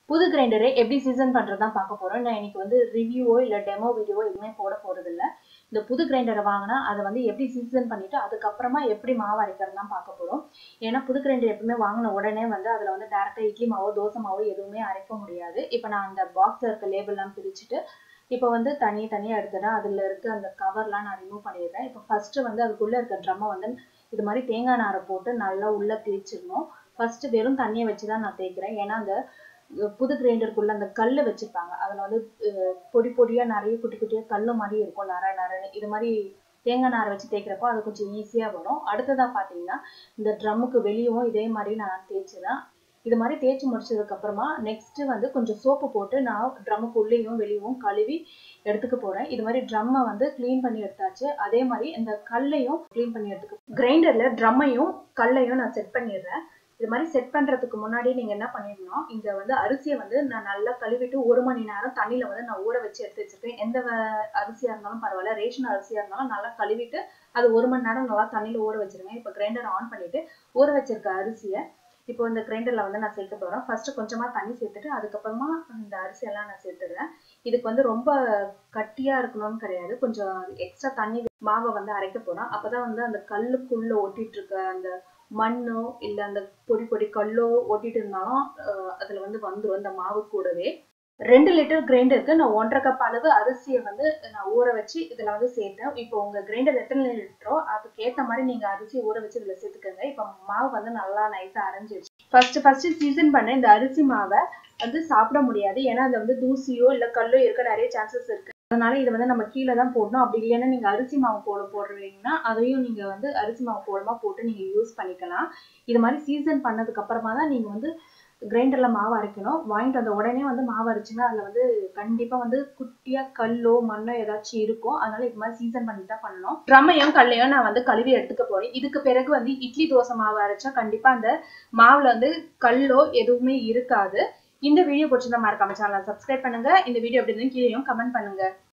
புது கிரைண்டரை எப்படி சீசன் பண்ணுறது தான் பார்க்க போகிறோம் நான் இன்னைக்கு வந்து ரிவ்யூவோ இல்லை டெமோ வீடியோவோ எதுவுமே போட போகிறது இல்லை இந்த புது கிரைண்டரை வாங்கினா அதை வந்து எப்படி சீசன் பண்ணிவிட்டு அதுக்கப்புறமா எப்படி மாவு அரைக்கிறது தான் பார்க்க போகிறோம் ஏன்னா புது கிரைண்டர் எப்பவுமே வாங்கின உடனே வந்து அதில் வந்து டேரெக்டாக இட்லி மாவோ தோசை மாவோ எதுவுமே அரைக்க முடியாது இப்போ நான் அந்த பாக்ஸில் இருக்க லேபிள்லாம் பிரிச்சுட்டு இப்போ வந்து தனி தனியாக எடுத்துட்டேன் அதில் இருக்க அந்த கவர்லாம் நான் ரிமூவ் பண்ணிடுறேன் இப்போ ஃபஸ்ட்டு வந்து அதுக்குள்ளே இருக்க ட்ரம்மை வந்து இது மாதிரி தேங்காய் நாரை போட்டு நல்லா உள்ளே தேய்ச்சிடணும் ஃபஸ்ட்டு வெறும் தண்ணியை வச்சு தான் நான் தேய்க்கிறேன் ஏன்னா அந்த புது கிரைண்டருக்குள்ள அந்த கல் வச்சிருப்பாங்க அதில் வந்து பொடி பொடியாக நிறைய குட்டி குட்டியாக கல் மாதிரி இருக்கும் நர நரன்னு இது மாதிரி தேங்காய் நாரை வச்சு தேய்க்கிறப்போ அது கொஞ்சம் ஈஸியாக வரும் அடுத்ததாக பார்த்தீங்கன்னா இந்த ட்ரம்முக்கு வெளியவும் இதே மாதிரி நான் தேய்ச்சிதான் இது மாதிரி தேய்ச்சி முடிச்சதுக்கு அப்புறமா நெக்ஸ்ட் வந்து கொஞ்சம் சோப்பு போட்டு நான் ட்ரம்முக்கு உள்ளேயும் வெளியவும் கழுவி எடுத்துக்க போறேன் இது மாதிரி ட்ரம்மை வந்து க்ளீன் பண்ணி எடுத்தாச்சு அதே மாதிரி இந்த கல்லையும் க்ளீன் பண்ணி எடுத்துக்க கிரைண்டர்ல ட்ரம்மையும் கல்லையும் நான் செட் பண்ணிடுறேன் இது மாதிரி செட் பண்றதுக்கு முன்னாடி நீங்க என்ன பண்ணிடணும் இந்த வந்து அரிசியை வந்து நான் நல்லா கழுவிட்டு ஒரு மணி நேரம் தண்ணியில வந்து நான் ஊற வச்சு எடுத்து வச்சிருக்கேன் எந்த அரிசியா இருந்தாலும் பரவாயில்ல ரேஷன் அரிசியா இருந்தாலும் நல்லா கழுவிட்டு அது ஒரு மணி நேரம் நல்லா தண்ணியில ஊற வச்சிருங்க இப்போ கிரைண்டர் ஆன் பண்ணிட்டு ஊற வச்சிருக்க அரிசியை இப்போ இந்த கிரைண்டர்ல வந்து நான் சேர்க்க போறேன் ஃபர்ஸ்ட் கொஞ்சமா தண்ணி சேர்த்துட்டு அதுக்கப்புறமா இந்த அரிசி எல்லாம் நான் சேர்த்துடுறேன் இதுக்கு வந்து ரொம்ப கட்டியா இருக்கணும்னு கிடையாது கொஞ்சம் எக்ஸ்ட்ரா தண்ணி மாவை வந்து அரைக்க போறோம் அப்பதான் வந்து அந்த கல்லுக்குள்ள ஒட்டிட்டு இருக்க அந்த மண்ணோ இல்ல அந்த பொடி பொடி கல்லோ ஒட்டிட்டு இருந்தாலும் அதுல வந்து வந்துடும் இந்த மாவு கூடவே ரெண்டு லிட்டர் கிரைண்டருக்கு நான் ஒன்றரை கப் அளவு அரிசியை வந்து நான் ஊற வச்சு இதுல வந்து சேர்த்தேன் இப்போ உங்க கிரைண்டர் எத்தனை லிட்டரோ அதுக்கு ஏத்த மாதிரி நீங்க அரிசியை ஊற வச்சு இதுல சேர்த்துக்கோங்க இப்போ மாவு வந்து நல்லா நைஸா அரைஞ்சிருச்சு ஃபர்ஸ்ட் ஃபர்ஸ்ட் சீசன் பண்ண இந்த அரிசி மாவை வந்து சாப்பிட முடியாது ஏன்னா அதுல வந்து தூசியோ இல்ல கல்லோ இருக்க நிறைய சான்சஸ் இருக்கு அதனால இதை வந்து நம்ம கீழே தான் போடணும் அப்படி இல்லைன்னா நீங்க அரிசி மாவு போட போடுறீங்கன்னா அதையும் நீங்க வந்து அரிசி மாவு போடமா போட்டு நீங்க யூஸ் பண்ணிக்கலாம் இது மாதிரி சீசன் பண்ணதுக்கு அப்புறமா தான் நீங்க வந்து கிரைண்டர்ல மாவு அரைக்கணும் வாங்கிட்டு வந்த உடனே வந்து மாவு அரைச்சிங்கன்னா அதுல வந்து கண்டிப்பா வந்து குட்டியா கல்லோ மண்ணோ ஏதாச்சும் இருக்கும் அதனால இது மாதிரி சீசன் பண்ணி தான் பண்ணணும் ட்ரம்மையும் கல்லையும் நான் வந்து கழுவி எடுத்துக்க போறேன் இதுக்கு பிறகு வந்து இட்லி தோசை மாவு அரைச்சா கண்டிப்பா அந்த மாவுல வந்து கல்லோ எதுவுமே இருக்காது இந்த வீடியோ பிடிச்சிருந்தா மறக்காம சேனலை சப்ஸ்கிரைப் பண்ணுங்க இந்த வீடியோ எப்படி இருந்தாலும் கீழேயும் கமெண்ட் பண்ணுங்க